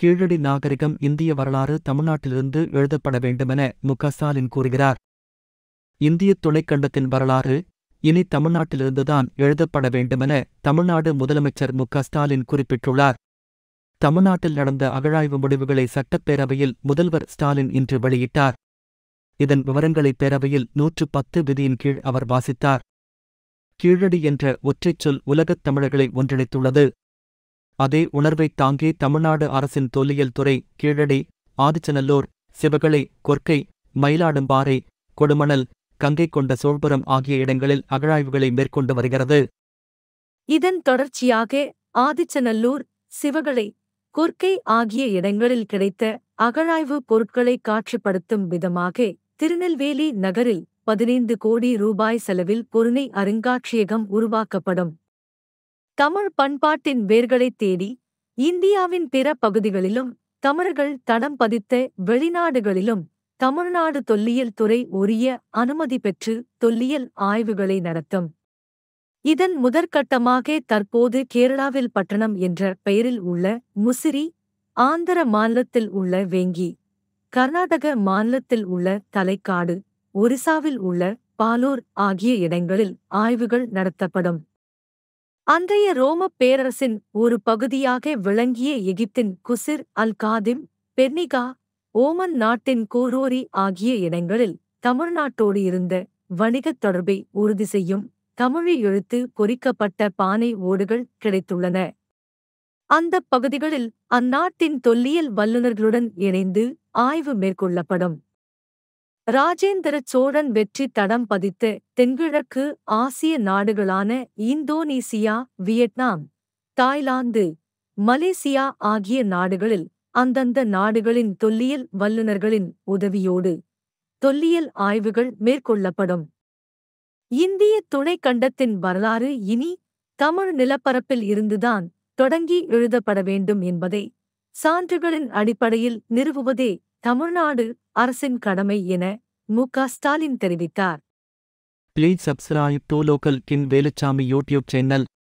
கீழடி நாகரிகம் இந்திய வரலாறு தமிழ்நாட்டிலிருந்து எழுதப்பட வேண்டுமென மு க ஸ்டாலின் கூறுகிறார் இந்திய துணைக்கண்டத்தின் வரலாறு இனி தமிழ்நாட்டிலிருந்துதான் எழுதப்பட வேண்டுமென தமிழ்நாடு முதலமைச்சர் மு க ஸ்டாலின் குறிப்பிட்டுள்ளார் தமிழ்நாட்டில் நடந்த அகழாய்வு முடிவுகளை சட்டப்பேரவையில் முதல்வர் ஸ்டாலின் இன்று வெளியிட்டார் இதன் விவரங்களை பேரவையில் நூற்று பத்து விதியின் கீழ் அவர் வாசித்தார் கீழடி என்ற ஒற்றைச் சொல் உலகத் தமிழர்களை ஒன்றிணைத்துள்ளது அதே உணர்வைத் தாங்கி தமிழ்நாடு அரசின் தொல்லியல் துறை கீழடி ஆதிச்சநல்லூர் சிவகளை கொர்க்கை மயிலாடும்பாறை கொடுமணல் கங்கை கொண்ட சோழ்புரம் ஆகிய இடங்களில் அகழாய்வுகளை மேற்கொண்டு வருகிறது இதன் தொடர்ச்சியாக ஆதிச்சநல்லூர் சிவகளை கொர்க்கை ஆகிய இடங்களில் கிடைத்த அகழாய்வு பொருட்களை காட்சிப்படுத்தும் விதமாக திருநெல்வேலி நகரில் பதினைந்து கோடி ரூபாய் செலவில் பொருணை அருங்காட்சியகம் உருவாக்கப்படும் தமிழ் பண்பாட்டின் வேர்களைத் தேடி இந்தியாவின் பிற பகுதிகளிலும் தமிழர்கள் தடம் பதித்த வெளிநாடுகளிலும் தமிழ்நாடு தொல்லியல் துறை உரிய அனுமதி பெற்று தொல்லியல் ஆய்வுகளை நடத்தும் இதன் முதற்கட்டமாக தற்போது கேரளாவில் பட்டணம் என்ற பெயரில் உள்ள முசிறி ஆந்திர மாநிலத்தில் உள்ள வேங்கி கர்நாடக மாநிலத்தில் உள்ள தலைக்காடு ஒரிசாவில் உள்ள பாலூர் ஆகிய இடங்களில் ஆய்வுகள் நடத்தப்படும் அன்றைய ரோமப் பேரரசின் ஒரு பகுதியாக விளங்கிய எகிப்தின் குசிர் அல் காதிம் பெர்னிகா ஓமன் நாட்டின் கோரோரி ஆகிய இடங்களில் தமிழ்நாட்டோடு இருந்த வணிகத் தொடர்பை உறுதி செய்யும் தமிழி எழுத்து பொறிக்கப்பட்ட பானை ஓடுகள் கிடைத்துள்ளன அந்தப் பகுதிகளில் அந்நாட்டின் தொல்லியல் வல்லுநர்களுடன் இணைந்து ஆய்வு மேற்கொள்ளப்படும் ராஜேந்திர சோழன் வெற்றி தடம் பதித்த தென்கிழக்கு ஆசிய நாடுகளான இந்தோனேசியா வியட்நாம் தாய்லாந்து மலேசியா ஆகிய நாடுகளில் அந்தந்த நாடுகளின் தொல்லியல் வல்லுநர்களின் உதவியோடு தொல்லியல் ஆய்வுகள் மேற்கொள்ளப்படும் இந்திய துணைக்கண்டத்தின் வரலாறு இனி தமிழ் நிலப்பரப்பில் இருந்துதான் தொடங்கி எழுதப்பட வேண்டும் என்பதை சான்றுகளின் அடிப்படையில் நிறுவுவதே தமிழ்நாடு அரசின் கடமை என மு க ஸ்டாலின் தெரிவித்தார் ப்ளீஸ் சப்ஸ்கிரைப் டு லோக்கல் கின் வேலுச்சாமி யூடியூப் சேனல்